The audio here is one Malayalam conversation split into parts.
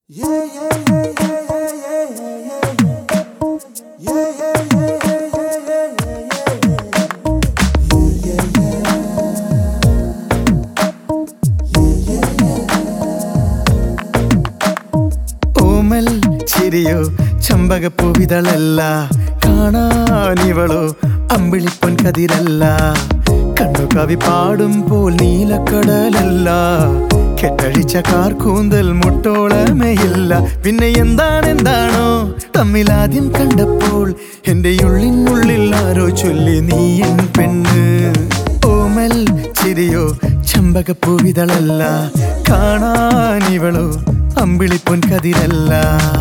ഓമൽ ചിരിയോ ചമ്പകപ്പൂവിതളല്ല കാണാനിവളോ അമ്പിളിപ്പൊൻ കതിരല്ല കണ്ണു കവി പാടുമ്പോൾ നീലക്കടലല്ല കെട്ടഴിച്ച കാർക്കൂന്തൽ മുട്ടോളമയില്ല പിന്നെ എന്താണെന്താണോ തമ്മിലാദ്യം കണ്ടപ്പോൾ എന്റെ ഉള്ളിനുള്ളിൽ ആരോ ചൊല്ലി നീ എൻ പെണ്ണ് ഓമൽ ചിരിയോ ചമ്പകപ്പൂവിതളല്ല കാണാനിവളോ അമ്പിളിപ്പൊൻ കതിരല്ല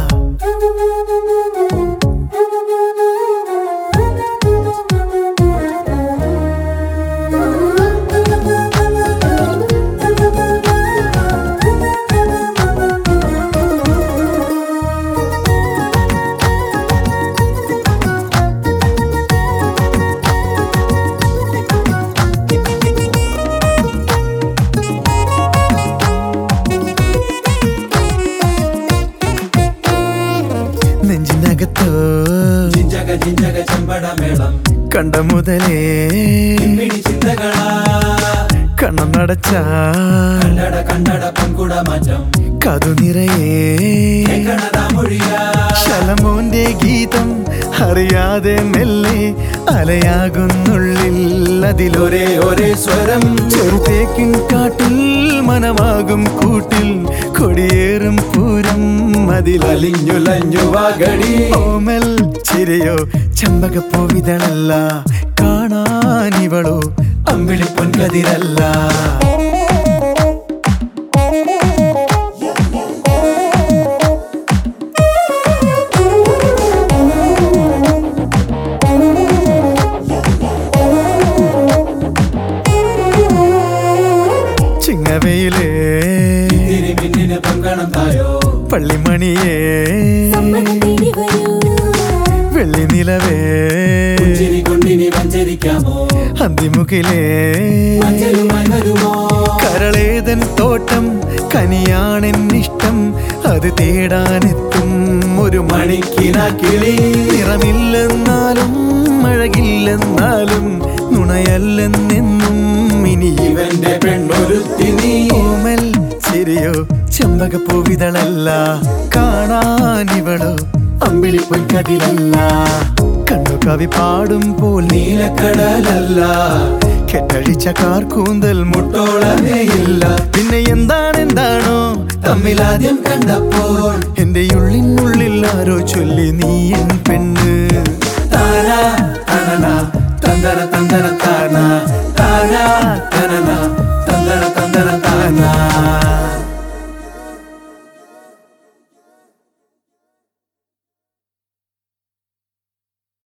നെഞ്ചിനകത്തോ ജിഞ്ചക ജിഞ്ചക ചെമ്പടമേളം കണ്ട മുതലേ പിടി ചിന്തകളാ കണ്ണം നടച്ച കണ്ടട കണ്ടട പൊൻകുട മാറ്റം കതു നിറയേ കണതാ മൊഴിയാ ശലമോന്റെ ഗീതം അറിയാതെ മെല്ലെ അലയാകുന്നുള്ളിൽ അതിലൊരേ ഒരേ ഒരേ സ്വരം ചെറുതേക്കിൻ കാട്ടിൽ മനമാകും കൂട്ടിൽ കൊടിയേറും പൂരം അതിലലി അലിഞ്ഞുലഞ്ഞു വാഗടി ഓമൽ ചിരിയോ ചമ്പകപ്പൂവിതളല്ല കാണാനിവളോ അമ്പിളിപ്പൊൻ കതിരല്ല ചിങ്ങവയിലേ തിരിമിന്നിന് പൊങ്കണം തായോ പള്ളിമണിയേ വെള്ളി നിലവേ ചിരി കൊണ്ടിനി വഞ്ചരിക്കാമോ അന്തിമുകിലേ മഞ്ചലുമായി വരുമോ കരളേതൻ തോട്ടം കനിയാണെന്നിഷ്ടം അത് തേടാനെത്തും ഒരു മണി മണിക്കിന കിളി നിറമില്ലെന്നാലും അഴകില്ലെന്നാലും നുണയല്ലെന്നെന്നും ഇനി ഇവന്റെ പെണ്ണൊരുത്തി നീ ഓമൽ ചിരിയോ ചെമ്പകപ്പൂവിതളല്ല കാണാനിവളോ അമ്പിളിപ്പൊൻ കതിരല്ല കണ്ണു കവി പാടുമ്പോൾ നീലക്കടലല്ല കെട്ടഴിച്ച കാർക്കൂന്തൽ മുട്ടോളമേയില്ല പിന്നെ എന്താണെന്താണോ തമ്മിലാദ്യം കണ്ടപ്പോൾ എന്റെ ഉള്ളിനുള്ളിൽ ആരോ ചൊല്ലി നീ എൻ പെണ്ണ്